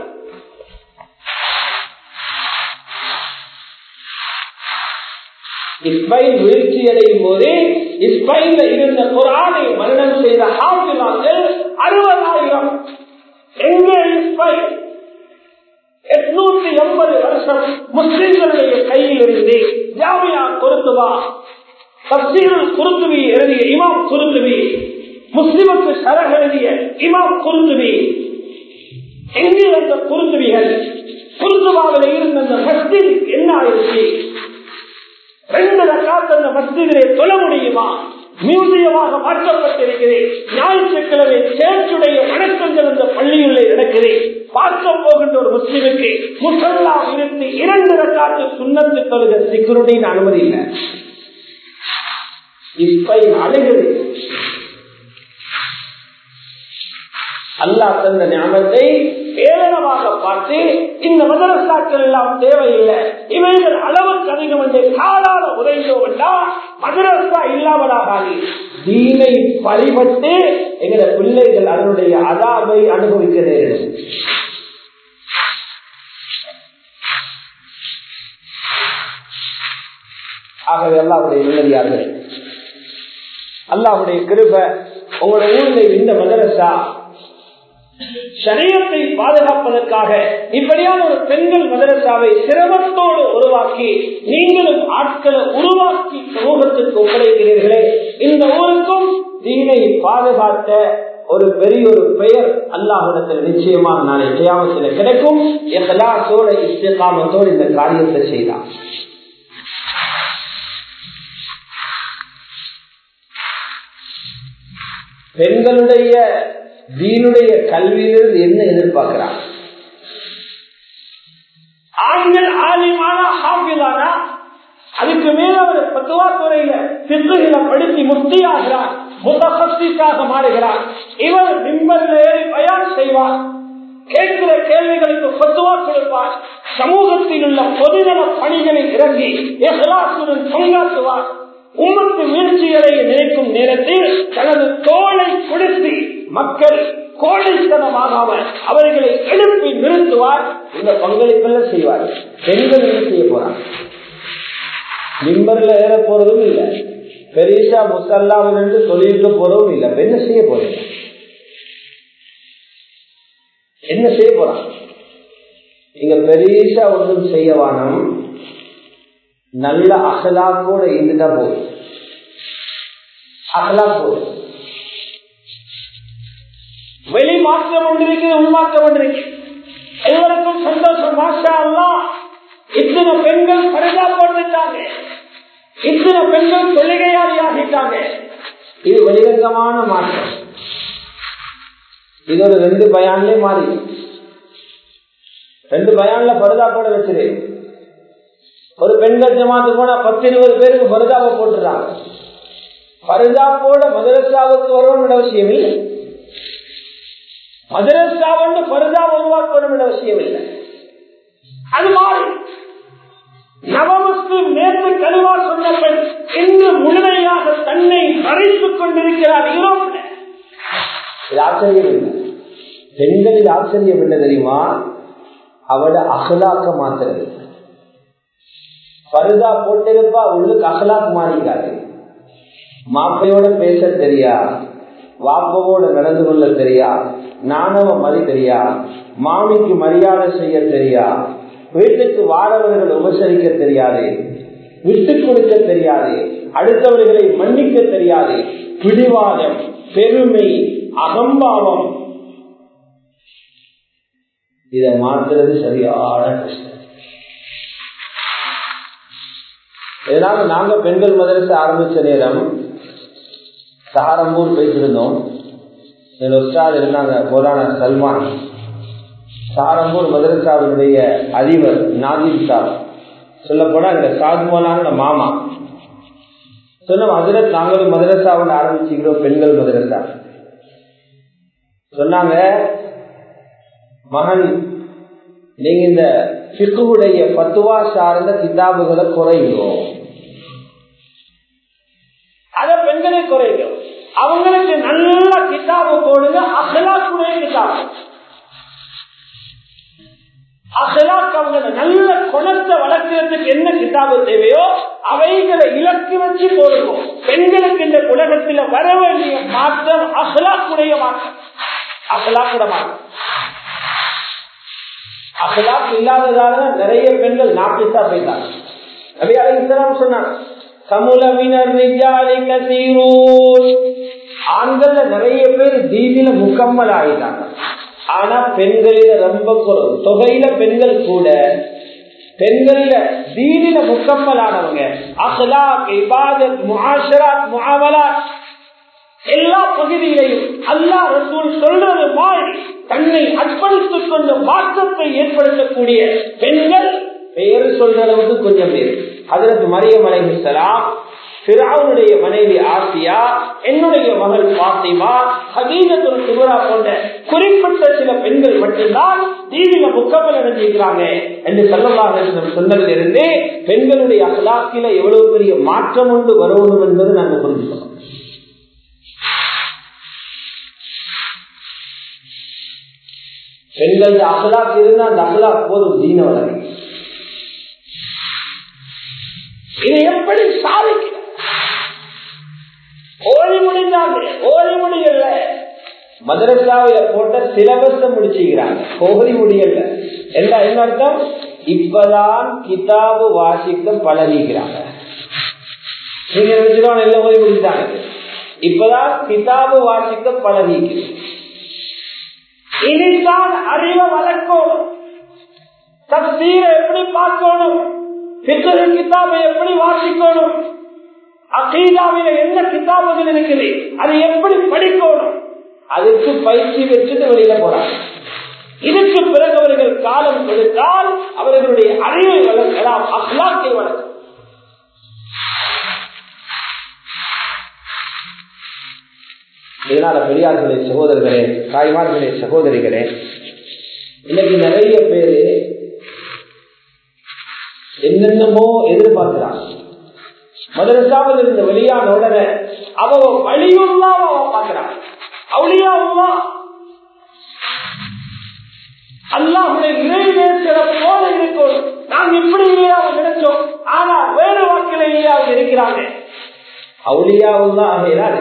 இஸ்பைன் வீழ்ச்சி அடையும் போது இஸ்பைன்ல இருந்த குரானை மரணம் செய்த ஹாஃபிலாக்கள் அறுபதாயிரம் எங்கே இஸ்பைன் எட்நூத்தி எண்பது வருஷம் முஸ்லிம்களுடைய கையில் இருந்து ஜாமியா குருத்துவா தப்சீருல் குருத்துவி எழுதிய இமாம் குருத்துவி முஸ்லிமுக்கு சரக எழுதிய இமாம் குருத்துவி எங்கே அந்த குருத்துவிகள் குருத்துவாவில் இருந்த அந்த மஸ்தில் என்ன ஆயிடுச்சு ரெண்டு ரக்காத் அந்த மஸ்திலே தொழ முடியுமா மியூசியமாக மாற்றப்பட்டிருக்கிறேன் ஞாயிற்றுக்கிழமை சேர்ச்சுடைய வணக்கங்கள் அந்த பள்ளியுள்ளே நடக்குது பார்க்க போகின்ற ஒரு முஸ்லிமுக்கு முசல்லா இருந்து இரண்டு ரக்காத்து சுண்ணத்து தொழுக சிக்குருடின் அனுமதி இல்லை இப்ப அழுகுது அல்லாஹ் தந்த ஞாபகத்தை ஏளனமாக பார்த்து இந்த மதரசாக்கள் எல்லாம் தேவையில்லை இவைகள் அளவுக்கு அதிகம் என்று காலால உரைந்தோம்னா மதரசா இல்லாமலாகாது தீனை பறிபட்டு எங்கள பிள்ளைகள் அதனுடைய அதாவை அனுபவிக்க நேரிடும் ஆகவே அல்லாவுடைய நிம்மதியார்கள் அல்லாவுடைய கிருப உங்களோட ஊர்ல இந்த மதரசா சரியத்தை பாதுகாப்பதற்காக இப்படியான ஒரு பெண்கள் மதரசாவை சிரமத்தோடு உருவாக்கி நீங்களும் ஆட்களை உருவாக்கி சமூகத்திற்கு ஒப்படைக்கிறீர்களே இந்த ஊருக்கும் தீனை பாதுகாத்த ஒரு பெரிய ஒரு பெயர் அல்லாஹிடத்தில் நிச்சயமாக நாளை கியாமத்தில் கிடைக்கும் எல்லாத்தோட இஷ்டகாமத்தோடு இந்த காரியத்தை செய்தான் பெண்களுடைய தீனுடைய கல்வியிலிருந்து என்ன எதிர்பார்க்கிறான் ஆண்கள் ஆலிமான ஹாஃபிலானா அதுக்கு மேல அவர் பத்துவா துறையில சித்துகளை படித்து முக்தி ஆகிறார் முத்தகத்திற்காக மாறுகிறார் இவர் மிம்பரில் ஏறி பயான் செய்வார் கேட்கிற கேள்விகளுக்கு பத்துவா கொடுப்பார் சமூகத்தில் உள்ள பொதுநல பணிகளில் இறங்கி எஹ்லாசுடன் பங்காற்றுவார் உமக்கு வீழ்ச்சிகளை நினைக்கும் நேரத்தில் தனது தோலை கொடுத்து மக்கள் கோழைத்தனமாகாமல் அவர்களை எழுப்பி நிறுத்துவார் இந்த பங்களிப்பெல்லாம் செய்வார் பெண்கள் என்ன செய்ய போறாங்க மிம்பர்ல ஏற போறதும் இல்லை பெரிசா முசல்லாவில் என்று சொல்லிட்டு போறதும் இல்லை என்ன செய்ய போறீங்க என்ன செய்ய போறாங்க இங்க பெரிசா ஒன்றும் செய்ய வானம் நல்ல அகலாக்கோட இருந்துட்டா போதும் அகலா போதும் வெளி மாற்றம் ஒன்றிருக்கு உள்மாற்றம் ஒன்றிருக்கு எல்லாருக்கும் சந்தோஷம் மாஷா அல்லா இத்தனை பெண்கள் பரிதா போட்டுட்டாங்க இத்தனை பெண்கள் தொழுகையாளி ஆகிட்டாங்க இது வெளிரங்கமான மாற்றம் இது ஒரு ரெண்டு பயான்லயே மாறி ரெண்டு பயான்ல பருதா போட வச்சிரு ஒரு பெண்கள் ஜமாத்து போனா பத்து இருபது பேருக்கு பருதாவை போட்டுறாங்க பருதா போட மதரசாவுக்கு வரணும்னு அவசியம் இல்லை மதரசாவன்னு பருதா உருவாக்கணும் அவசியம் இல்லை அது மாறி நவமுஸ்லிம் நேற்று கருவா சொன்ன பெண் இன்று முழுமையாக தன்னை மறைத்துக் கொண்டிருக்கிறார் யூரோப்ல இது ஆச்சரியம் இல்லை பெண்களில் ஆச்சரியம் என்ன தெரியுமா அவட அகலாக்க மாத்துறது பருதா போட்டிருப்பா உள்ளுக்கு அகலாக்கு மாறிக்காது மாப்பையோட பேச தெரியா வாப்பவோட நடந்து கொள்ள தெரியா நாணவ மதி தெரியா மாமிக்கு மரியாதை செய்ய தெரியா வீட்டுக்கு வாரவர்கள் உபசரிக்க தெரியாது விட்டு கொடுக்க தெரியாது அடுத்தவர்களை மன்னிக்க தெரியாது பிடிவாதம் பெருமை அகம்பாவம் இதை மாற்றுறது சரியான கஷ்டம் இதனால நாங்க பெண்கள் மதரசை ஆரம்பிச்ச நேரம் சாரம்பூர் பேசியிருந்தோம் என் உஸ்தாத் இருந்தாங்க மௌலானா சல்மான் சாரம்பூர் மதரசாவினுடைய அதிபர் நாதீப் சார் சொல்ல போனா இந்த சாத் மௌலான மாமா சொன்ன ஹசரத் நாங்களும் மதரசாவில் ஆரம்பிச்சுக்கிறோம் பெண்கள் மதரசா சொன்னாங்க மகன் நீங்க இந்த பிக்குடைய பத்துவா சார்ந்த கிதாபுகளை குறையும் அத பெண்களை குறைக்கும் அவங்களுக்கு நல்ல கிதாபு போடுங்க அகலாக்குடைய கிதாபு அகலாக்கு அவங்க நல்ல குணத்தை வளர்க்கறதுக்கு என்ன கிதாபு தேவையோ அவைகளை இலக்கு வச்சு போடுவோம் பெண்களுக்கு இந்த உலகத்தில் வர வேண்டிய மாற்றம் அகலாக்குடைய மாற்றம் அகலாக்குட மாற்றம் அகலாக் இல்லாததால நிறைய பெண்கள் நாப்பித்தா போயிட்டாங்க நபி அலைஹிஸ்ஸலாம் சொன்னாங்க சமுலமினர் நிஜாலி கசீரூன் ஆண்கள்ல நிறைய பேர் தீவில முக்கம்மல் ஆயிட்டாங்க ஆனா பெண்களில ரொம்ப குறைவு தொகையில பெண்கள் கூட பெண்கள்ல தீனில முக்கம்மலானவங்க அஹ்லாக் இபாதத் முஆஷராத் முஆமலாத் எல்லா பகுதியிலையும் அல்லா ரசூல் சொல்றது மாதிரி தன்னை அர்ப்பணித்துக் கொண்டு மாற்றத்தை ஏற்படுத்தக்கூடிய பெண்கள் பெயர் சொல்ற அளவுக்கு கொஞ்சம் பேர் அதற்கு மரியம் அலைஹிஸ்ஸலாம் பிராவுடைய மனைவி ஆசியா என்னுடைய மகள் பாத்திமா ஹதீஜத்துல் குபரா போன்ற குறிப்பிட்ட சில பெண்கள் மட்டும்தான் தீவிர முக்கமல் அடைஞ்சிருக்கிறாங்க என்று சொல்லலாக சொன்னதிலிருந்து பெண்களுடைய அகலாக்கில எவ்வளவு பெரிய மாற்றம் ஒன்று வரணும் என்பது நாங்கள் புரிஞ்சுக்கணும் பெண்கள் அகலாக் இருந்தால் அந்த அகலாக் போதும் தீன வளர்ச்சி இதை எப்படி சாதிக்க ஓடி முடிந்தாங்க ஓடி முடியல மதரசாவில போட்ட சிலபஸ முடிச்சுக்கிறாங்க ஓடி முடியல என்ன என்ன அர்த்தம் இப்பதான் கிதாபு வாசிக்க பழகிக்கிறாங்க நீங்க நினைச்சுக்கோங்க எல்லாம் ஓடி முடிச்சாங்க இப்பதான் கிதாபு வாசிக்க பழகிக்கிறேன் இனிதான் அறிவை வளர்க்கணும் தப்சீரை எப்படி பார்க்கணும் பித்தரு கிதாபை எப்படி வாசிக்கணும் அகீதாவில என்ன கிதாபுகள் இருக்குது அதை எப்படி படிக்கணும் அதுக்கு பயிற்சி வச்சுட்டு வெளியில போறாங்க இதுக்கு பிறகு அவர்கள் காலம் கொடுத்தால் அவர்களுடைய அறிவை வளர்க்கலாம் அஹ்லாக்கை வளர்க்கலாம் இதனால பெரியார்களே சகோதரர்களே தாய்மார்களே சகோதரிகளே இன்னைக்கு நிறைய பேரு என்னென்னமோ எதிர்பார்க்கிறாங்க மதரசாவில் இருந்து வெளியான உடனே அவ வழியுள்ளா அவ பார்க்கிறான் அவளியாவுமா அல்லாஹுடைய இறைவேற்கிற போல இருக்கும் நாங்க இப்படி இல்லையாவது நினைச்சோம் ஆனா வேறு வாக்கில இல்லையாவது இருக்கிறாங்க அவளியாவுல்லா ஆகையினால்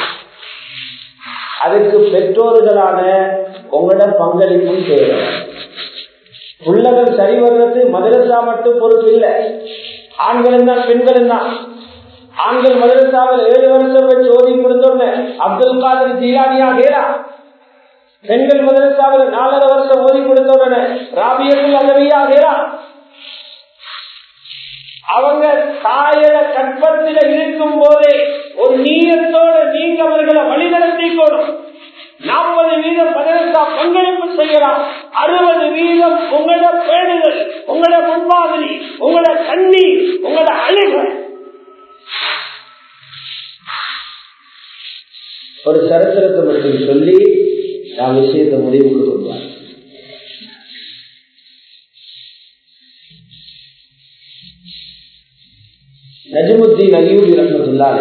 அதுக்கு பெற்றோர்களான உங்களோட பங்களிப்பும் தேவை உள்ளகள் சரி வர்றது மதரசா மட்டும் பொறுப்பு இல்லை ஆண்களும் தான் பெண்களும் தான் ஆண்கள் மதரசாவில் ஏழு வருஷம் வச்சு ஓதி கொடுத்தோன்னு அப்துல் காதர் ஜீலானியா கேரா பெண்கள் மதரசாவில் நாலரை வருஷம் ஓதி கொடுத்தோன்னு ராபியத்துல் அகவியா கேரா அவங்க தாயட கற்பத்தில் இருக்கும் போதே ஒரு நீயத்தோடு நீங்க அவர்களை வழிநடத்திக்கணும் நாற்பது வீதம் மதரசா பங்களிப்பு செய்யலாம் அறுபது வீதம் உங்களோட பேடுதல் உங்களோட முன்மாதிரி உங்களோட கண்ணீர் உங்களோட அழுக ஒரு சரித்திரத்தை மட்டும் சொல்லி நான் விஷயத்தை முடிவுக்கு கொள்வார் நஜமுத்தீன் அலியூபி ரஹமத்துல்லாலே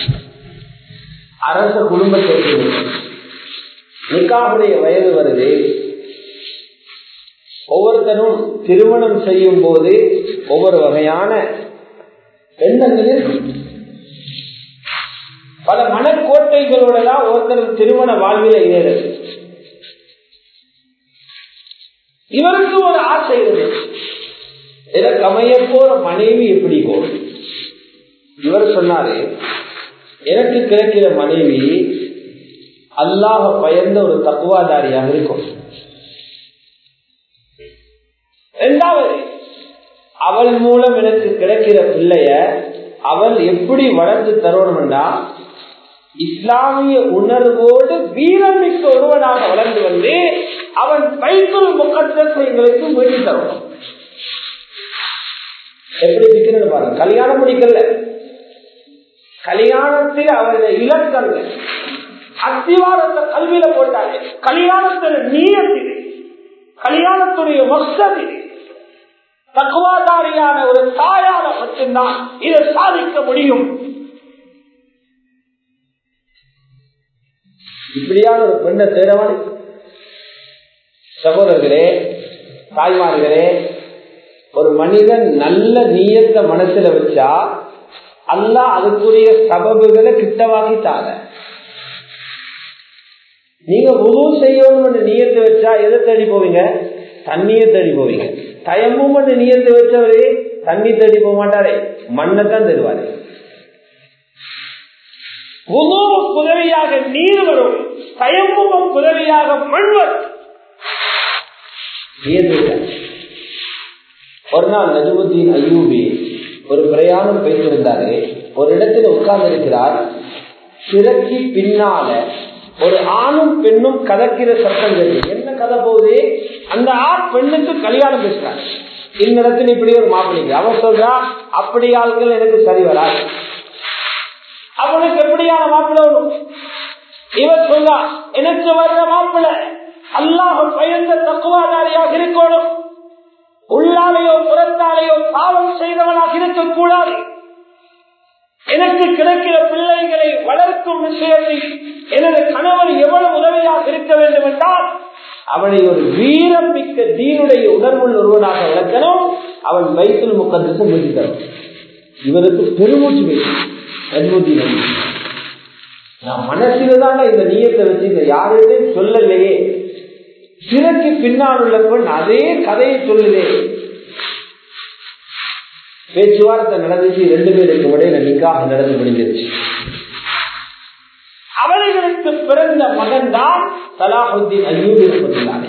அரச குடும்பத்தை நிக்காவுடைய வயது வருது ஒவ்வொருத்தரும் திருமணம் செய்யும் போது ஒவ்வொரு வகையான எண்ணங்கள் இருக்கும் பல மனக்கோட்டைகளோட தான் ஒருத்தர் திருமண வாழ்வில இணைகிறது இவருக்கு ஒரு ஆசை இருந்தது எனக்கு அமைய போற மனைவி எப்படி போகும் இவர் சொன்னாரு எனக்கு கிடைக்கிற மனைவி அல்லாஹ பயந்த ஒரு தக்குவாதாரியாக இருக்கும் இரண்டாவது அவள் மூலம் எனக்கு கிடைக்கிற பிள்ளைய அவள் எப்படி வளர்த்து தரணும்னா இஸ்லாமிய உணர்வோடு வீரமிக்க ஒருவனாக வளர்ந்து வந்து அவன் பைக்குள் முக்கத்தை எங்களுக்கு மீட்டி தரணும் எப்படி இருக்கிறது பாருங்க கல்யாணம் முடிக்கல கல்யாணத்தில் அவருடைய இலக்கங்கள் அத்திவாரத்தை கல்வியில போட்டாங்க கல்யாணத்தில் நீயத்தில் கல்யாணத்துடைய மக்சதில் தக்குவாதாரியான ஒரு தாயால மட்டும்தான் இதை சாதிக்க முடியும் இப்படியான ஒரு பெண்ணை தேடவன் சகோதரர்களே தாய்மார்களே ஒரு மனிதன் நல்ல நீயத்தை மனசுல வச்சா அல்ல அதுக்குரிய சபபுகளை கிட்டவாக்கிட்டாங்க நீங்க உதவு செய்யணும் நீயத்தை வச்சா எதை தேடி போவீங்க தண்ணியை தேடி போவீங்க தயமும் பண்ணி நீயத்தை வச்சவரு தண்ணி தேடி போக மாட்டாரே மண்ணை தான் தருவாரு உதவும் உதவியாக நீர் வரும் தயமும் உதவியாக மண் வரும் ஒரு நாள் நஜுமுத்தீன் ஐயூபி ஒரு பிரயாணம் பேசியிருந்தாரு ஒரு இடத்துல உட்கார்ந்து இருக்கிறார் சிறக்கி பின்னால ஒரு ஆணும் பெண்ணும் கதக்கிற சத்தம் கேட்டு என்ன கதை போகுது அந்த ஆண் பெண்ணுக்கு கல்யாணம் பேசுறாரு இந்நேரத்தில் இப்படி ஒரு மாப்பிள்ளைங்க அவன் சொல்றா அப்படி ஆள்கள் எனக்கு சரி வராது அவனுக்கு எப்படியான மாப்பிள்ள வரும் இவர் சொல்றா எனக்கு வர்ற மாப்பிள்ள அல்லாஹ் பயந்த தக்குவாதாரியாக இருக்கணும் உள்ளாலேயோ புறத்தாலேயோ பாவம் செய்தவனாக இருக்கக்கூடாது எனக்கு கிடைக்கிற பிள்ளைகளை வளர்க்கும் விஷயத்தில் எனது கணவன் எவ்வளவு உதவியாக இருக்க வேண்டும் என்றால் அவனை ஒரு வீரம் மிக்க தீனுடைய உணர்வுள்ள ஒருவனாக வளர்க்கணும் அவன் வயிற்றில் முக்கத்து முடித்தவன் இவருக்கு பெருமூச்சு பெருமூச்சு நான் மனசில தானே இந்த நீயத்தை வச்சு இந்த யாருமே சொல்லலையே சிறக்கு பின்னால் உள்ள பெண் அதே கதையை சொல்லுதே பேச்சுவார்த்தை நடந்துச்சு ரெண்டு பேருக்கு இடையில நிக்காக நடந்து முடிஞ்சிருச்சு அவர்களுக்கு பிறந்த மகன் தான் சலாஹுத்தீன் அய்யூப் இருப்பதில்லை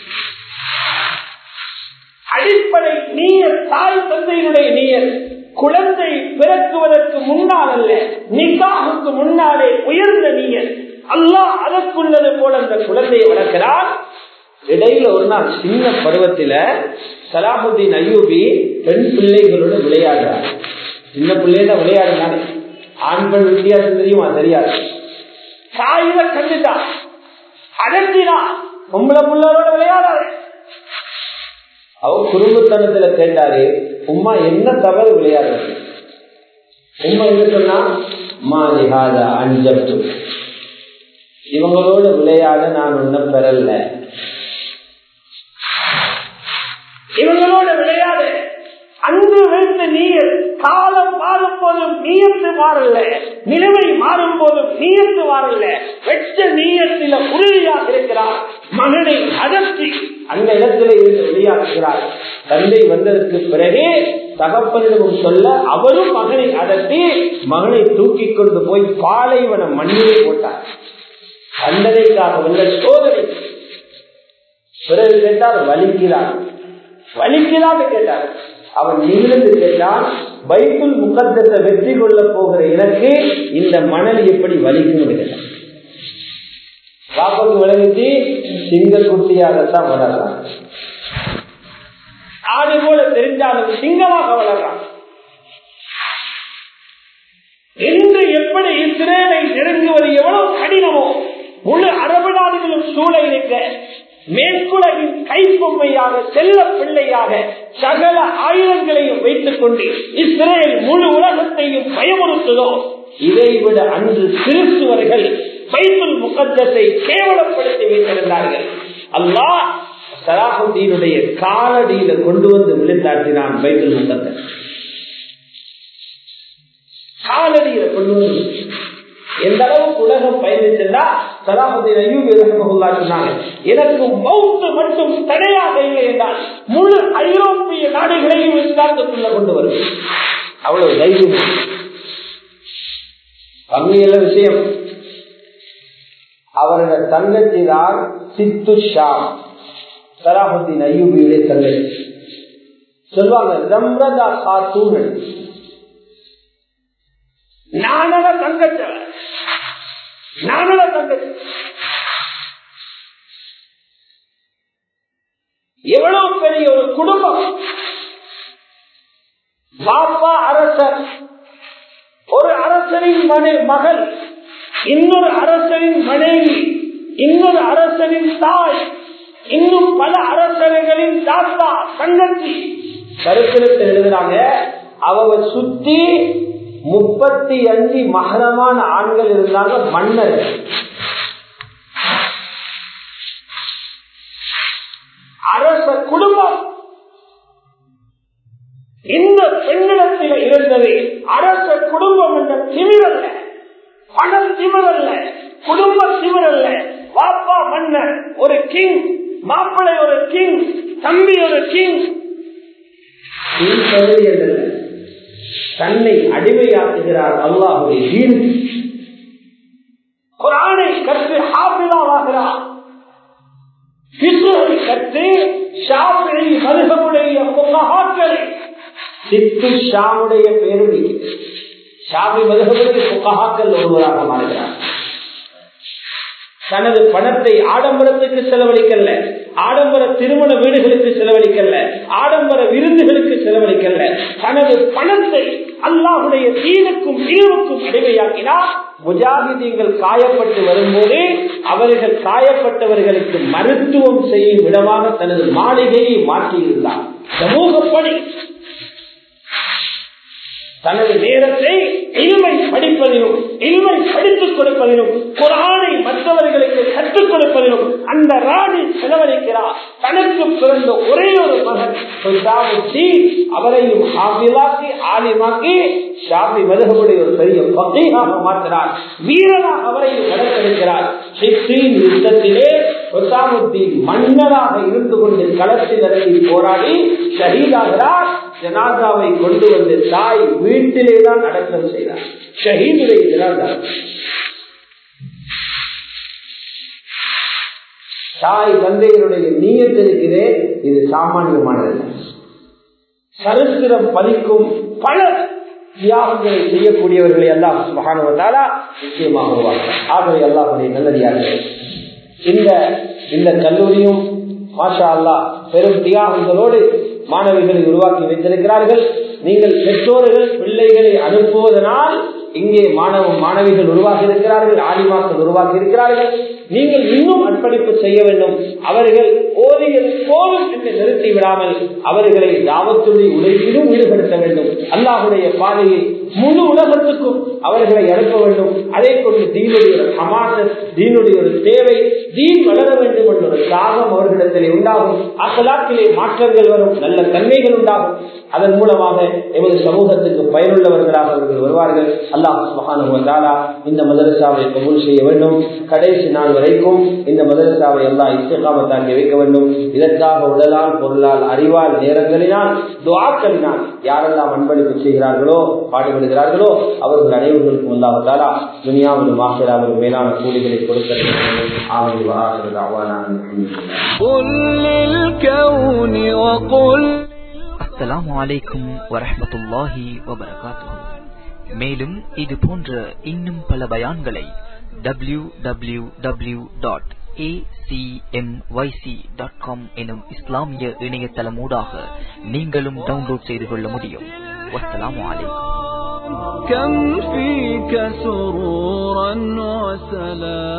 அடிப்படை நீர் தாய் தந்தையினுடைய நீர் குழந்தை பிறக்குவதற்கு முன்னால் அல்ல நிக்காவுக்கு முன்னாலே உயர்ந்த நீர் அல்லாஹ் அதற்குள்ளது போல அந்த குழந்தையை வளர்க்கிறார் இடையில ஒரு நாள் சின்ன பருவத்தில சலாஹுத்தீன் அய்யூபி பெண் பிள்ளைகளோட விளையாடுறார் சின்ன பிள்ளையில விளையாடுனாரு ஆண் பெண் வித்தியாசம் தெரியுமா தெரியாது தாயில கண்டுட்டா அடங்கினா பொம்பளை பிள்ளையோட விளையாடாரு அவ குடும்பத்தனத்துல கேட்டாரு உமா என்ன தவறு விளையாடுறது உமா என்ன சொன்னா மாலிஹாதா அஞ்சப்து இவங்களோட விளையாட நான் ஒன்னும் பெறல இவங்களோட விளையாட அன்று வைத்த நீர் காலம் மாறும் போதும் நீயத்து மாறல நிலைமை மாறும் போதும் நீயத்து மாறல வெச்ச நீயத்தில உறுதியாக இருக்கிறார் மகனை அகற்றி அந்த இடத்துல இருந்து வெளியாக்குகிறார் தந்தை வந்ததற்கு பிறகு தகப்பனிடமும் சொல்ல அவரும் மகனை அடர்த்தி மகனை தூக்கி கொண்டு போய் பாலைவன மண்ணிலே போட்டார் தண்டனைக்காக உள்ள சோதனை பிறகு கேட்டார் வலிக்கிறார் வலிக்கிறான்னு கேட்டார் அவன் நிமிர்ந்து கேட்டான் பைத்துல் முகத்தத்தை வெற்றி கொள்ள போகிற எனக்கு இந்த மணல் எப்படி வலிக்கும் கேட்டான் பாப்பாக்கு விளங்கிச்சு சிங்க குட்டியாகத்தான் வளர்றான் ஆடு போல தெரிஞ்சாலும் சிங்கமாக வளர்றான் இன்று எப்படி இஸ்ரேலை நெருங்குவது எவ்வளவு கடினமோ முழு அரபு நாடுகளும் சூழ இருக்க மேற்குலகின் கைப்பொம்மையாக செல்ல பிள்ளையாக சகல ஆயுதங்களையும் வைத்துக் கொண்டு இஸ்ரேல் முழு உலகத்தையும் பயமுறுத்துதோ இதைவிட அன்று கிறிஸ்துவர்கள் பைத்துல் முகத்தத்தை கேவலப்படுத்தி வைத்திருந்தார்கள் அல்லாஹ் சலாஹுதீனுடைய காலடியில கொண்டு வந்து விழுந்தாட்டினான் பைத்துல் முகத்தை காலடியில கொண்டு வந்து எந்த அளவுக்கு உலகம் பயணிச்சா சலாஹுதீன் ஐயூபி ரஹமஹுல்லா சொன்னாங்க எனக்கு மவுத்து மட்டும் தடையாக இல்லை என்றால் முழு ஐரோப்பிய நாடுகளையும் இஸ்லாத்துக்குள்ள கொண்டு வரும் அவ்வளவு தைரியம் பங்கையில விஷயம் அவரோட தங்கச்சி தான் சித்து ஷா சலாஹுத்தீன் ஐயூபியுடைய தங்கச்சி சொல்லுவாங்க ரம்ரதா காத்தூன் நானக தங்கச்ச நானக தங்கச்சி எவ்வளவு பெரிய ஒரு குடும்பம் பாப்பா அரசர் ஒரு அரசரின் மனை மகள் இன்னொரு அரசரின் மனைவி இன்னொரு அரசரின் தாய் இன்னும் பல அரசர்களின் தாத்தா தங்கச்சி சரித்திரத்தில் எழுதுறாங்க அவங்க சுத்தி முப்பத்தி அஞ்சு மகரமான ஆண்கள் இருந்தாங்க மன்னர் அரச குடும்பம் இந்த பெண்ணிடத்தில் இருந்தது அரச குடும்பம் என்ற திமிரல்ல பணம் திமிரல்ல குடும்ப திமிரல்ல வாப்பா மன்னர் ஒரு கிங் மாப்பிளை ஒரு கிங் தம்பி ஒரு கிங் தன்னை அடிமையாக்குகிறார் அல்லாஹுடைய வீடு குரானை கற்று ஆபிலாவாகிறார் கிசுவை கற்று ஷாஃபி மருகமுடைய புகஹாக்களை சித்து ஷாமுடைய பேரும் ஷாபி மருகமுடைய புகஹாக்கள் ஒருவராக மாறுகிறார் தனது பணத்தை ஆடம்பரத்துக்கு செலவழிக்கல ஆடம்பர திருமண வீடுகளுக்கு செலவழிக்கல ஆடம்பர விருந்துகளுக்கு செலவழிக்கல தனது பணத்தை அல்லாஹுடைய தீனுக்கும் தீர்வுக்கும் அடிமையாக்கினார் முஜாஹிதீன்கள் காயப்பட்டு வரும்போது அவர்கள் காயப்பட்டவர்களுக்கு மருத்துவம் செய்யும் இடமாக தனது மாளிகையை மாற்றியிருந்தார் சமூகப்படி தனது நேரத்தை இல்மை படிப்பதிலும் இல்மை படித்துக் கொடுப்பதிலும் குரானை மற்றவர்களுக்கு கற்றுக் கொடுப்பதிலும் அந்த ராணி செலவழிக்கிறார் தனக்கு பிறந்த ஒரே ஒரு மகன் அவரையும் ஹாபிலாக்கி ஆலிமாக்கி ஷாபி மதுகமுடைய ஒரு பெரிய பகையாக மாற்றினார் வீரனாக அவரையும் நடத்திருக்கிறார் யுத்தத்திலே ஒசாமுத்தீன் மன்னராக இருந்து கொண்டு களத்தில் இறங்கி போராடி ஷஹீதாகிறார் ஜனாதாவை கொண்டு வந்து தாய் வீட்டிலே தான் அடக்கம் செய்தார் ஷஹீதுடைய ஜனாதா தாய் தந்தையருடைய நீயத்திருக்கிறே இது சாமானியமானதல்ல சரித்திரம் பதிக்கும் பல தியாகங்களை செய்யக்கூடியவர்களை எல்லாம் மகானுவத்தாலா நிச்சயமாக உருவாக்க ஆகவே அல்லாஹுடைய நல்லடியார்கள் இந்த இந்த கல்லூரியும் மாஷா அல்லா பெரும் தியாகங்களோடு மாணவிகளை உருவாக்கி வைத்திருக்கிறார்கள் நீங்கள் பெற்றோர்கள் பிள்ளைகளை அனுப்புவதனால் இங்கே மாணவ மாணவிகள் உருவாக்கி இருக்கிறார்கள் ஆலிமாக்கள் உருவாக்கி இருக்கிறார்கள் நீங்கள் இன்னும் அர்ப்பணிப்பு செய்ய வேண்டும் அவர்கள் ஓதியது போதும் என்று நிறுத்தி விடாமல் அவர்களை தாவத்துடைய உழைப்பிலும் ஈடுபடுத்த வேண்டும் அல்லாஹுடைய பாதையை முழு உலகத்துக்கும் அவர்களை அனுப்ப வேண்டும் அதே கொண்டு தீனுடைய ஒரு சமாச தீனுடைய ஒரு தேவை தீன் வளர வேண்டும் என்ற ஒரு தாகம் அவர்களிடத்திலே உண்டாகும் அகலாக்கிலே மாற்றங்கள் வரும் நல்ல தன்மைகள் உண்டாகும் அதன் மூலமாக எமது சமூகத்துக்கு பயனுள்ளவர்களாக அவர்கள் வருவார்கள் அல்லாஹ் மகானுவதாலா இந்த மதரசாவை கபூல் செய்ய வேண்டும் கடைசி நாள் வரைக்கும் இந்த மதரசாவை எல்லாம் இஸ்திகாமத்தாக்கி வைக்க வேண்டும் இதற்காக உடலால் பொருளால் அறிவால் நேரங்களினால் துவாக்களினால் யாரெல்லாம் அன்பளிப்பு செய்கிறார்களோ பாடுபடுகிறார்களோ அவர்கள் அனைவர்களுக்கும் அல்லாவதாலா துனியாவிலும் ஆசிராவிலும் மேலான கூலிகளை கொடுக்க ஆமில் வராகிறது قل للكون وقل அஸ்ஸலாமு அலைக்கும் வரஹ்மத்துல்லாஹி வபரகாத்துஹு மேலும் இது போன்ற இன்னும் பல பயான்களை W W W dot dot com எனும் இஸ்லாமிய இணையதளமூடாக நீங்களும் டவுன்லோட் செய்து கொள்ள முடியும் வஸ்ஸலாமு அலைக்கும் كم فيك سرورا وسلام